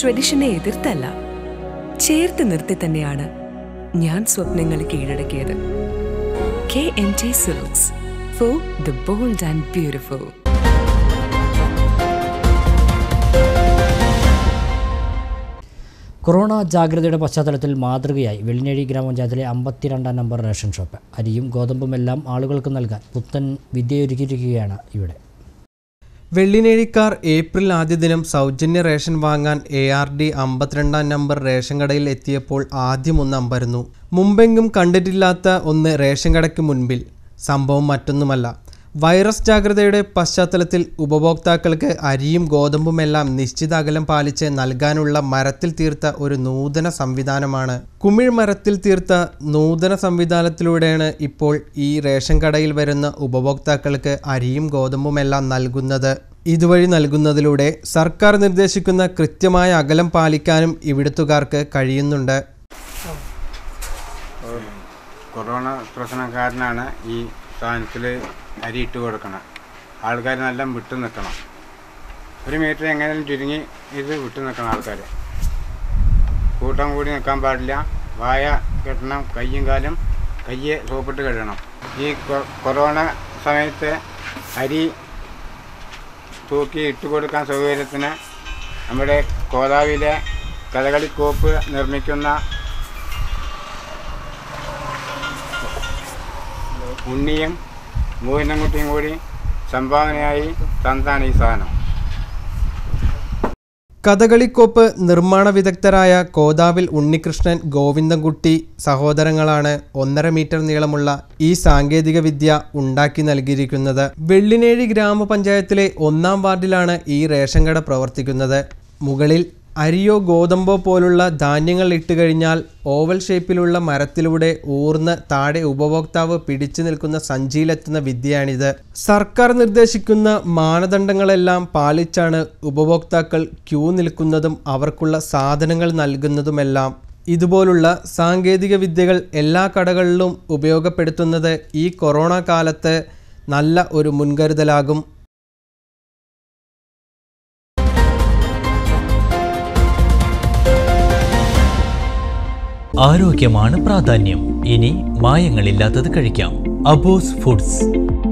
ട്രഡീഷനെ എതിർത്തല്ല ചേർത്ത് നിർത്തി തന്നെയാണ് ഞാൻ സ്വപ്നങ്ങൾ കീഴടക്കിയത് K N T silks for the bold and beautiful corona ജാഗ്രതയുടെ പശ്ചാത്തലത്തിൽ മാതൃകയായി വെള്ളിനേഴി ഗ്രാമപഞ്ചായത്തിലെ അമ്പത്തിരണ്ടാം നമ്പർ റേഷൻ ഷോപ്പ് അരിയും ഗോതമ്പുമെല്ലാം ആളുകൾക്ക് നൽകാൻ പുത്തൻ വിദ്യയൊരുക്കിയിരിക്കുകയാണ് ഇവിടെ വെള്ളിനേഴിക്കാർ ഏപ്രിൽ ആദ്യ ദിനം സൗജന്യ റേഷൻ വാങ്ങാൻ എ ആർ ഡി അമ്പത്തിരണ്ടാം നമ്പർ റേഷൻ കടയിൽ എത്തിയപ്പോൾ ആദ്യം ഒന്ന് അമ്പരന്നു മുമ്പെങ്കും കണ്ടിട്ടില്ലാത്ത ഒന്ന് റേഷൻ കടയ്ക്ക് മുൻപിൽ സംഭവം മറ്റൊന്നുമല്ല വൈറസ് ജാഗ്രതയുടെ പശ്ചാത്തലത്തിൽ ഉപഭോക്താക്കൾക്ക് അരിയും ഗോതമ്പുമെല്ലാം നിശ്ചിത അകലം പാലിച്ച് നൽകാനുള്ള മരത്തിൽ തീർത്ത ഒരു നൂതന സംവിധാനമാണ് കുമിഴ് മരത്തിൽ തീർത്ത നൂതന സംവിധാനത്തിലൂടെയാണ് ഇപ്പോൾ ഈ റേഷൻ കടയിൽ വരുന്ന ഉപഭോക്താക്കൾക്ക് അരിയും ഗോതമ്പുമെല്ലാം നൽകുന്നത് ഇതുവഴി നൽകുന്നതിലൂടെ സർക്കാർ നിർദ്ദേശിക്കുന്ന കൃത്യമായ അകലം പാലിക്കാനും ഇവിടുത്തുകാർക്ക് കഴിയുന്നുണ്ട് കൊറോണ പ്രശ്നം കാരണമാണ് ഈ സാധനത്തിൽ അരി ഇട്ട് കൊടുക്കണം ആൾക്കാർ നല്ല വിട്ടു നിൽക്കണം ഒരു മീറ്റർ എങ്ങനെയും ചുരുങ്ങി ഇത് വിട്ടു നിൽക്കണം ആൾക്കാർ കൂട്ടം കൂടി നിൽക്കാൻ പാടില്ല വായ കെട്ടണം കയ്യും കാലും കയ്യെ സോപ്പിട്ട് കഴുകണം ഈ കൊ- കൊറോണ സമയത്ത് അരി തൂക്കി ഇട്ട് കൊടുക്കാൻ സൗകര്യത്തിന് നമ്മുടെ കോതാവിലെ കഥകളിക്കോപ്പ് നിർമ്മിക്കുന്ന ഉണ്ണിയും മോഹിനൻകുട്ടിയും കൂടി സംഭാവനയായി തന്നതാണ് ഈ സാധനം കഥകളിക്കോപ്പ് നിർമ്മാണ വിദഗ്ധരായ കോതാവിൽ ഉണ്ണികൃഷ്ണൻ ഗോവിന്ദൻകുട്ടി സഹോദരങ്ങളാണ് ഒന്നര മീറ്റർ നീളമുള്ള ഈ സാങ്കേതിക വിദ്യ ഉണ്ടാക്കി നൽകിയിരിക്കുന്നത് വെള്ളിനേഴി ഗ്രാമപഞ്ചായത്തിലെ ഒന്നാം വാർഡിലാണ് ഈ റേഷൻ കട പ്രവർത്തിക്കുന്നത് മുകളിൽ അരിയോ ഗോതമ്പോ പോലുള്ള ധാന്യങ്ങൾ ഇട്ട് കഴിഞ്ഞാൽ ഓവൽ ഷേപ്പിലുള്ള മരത്തിലൂടെ ഊർന്ന് താഴെ ഉപഭോക്താവ് പിടിച്ചു നിൽക്കുന്ന സഞ്ചിയിലെത്തുന്ന വിദ്യയാണിത് സർക്കാർ നിർദ്ദേശിക്കുന്ന മാനദണ്ഡങ്ങളെല്ലാം പാലിച്ചാണ് ഉപഭോക്താക്കൾ ക്യൂ നിൽക്കുന്നതും അവർക്കുള്ള സാധനങ്ങൾ നൽകുന്നതുമെല്ലാം ഇതുപോലുള്ള സാങ്കേതിക വിദ്യകൾ എല്ലാ കടകളിലും ഉപയോഗപ്പെടുത്തുന്നത് ഈ കൊറോണ കാലത്ത് നല്ല ഒരു മുൻകരുതലാകും ആരോഗ്യമാണ് പ്രാധാന്യം ഇനി മായങ്ങളില്ലാത്തത് കഴിക്കാം അബോസ് ഫുഡ്സ്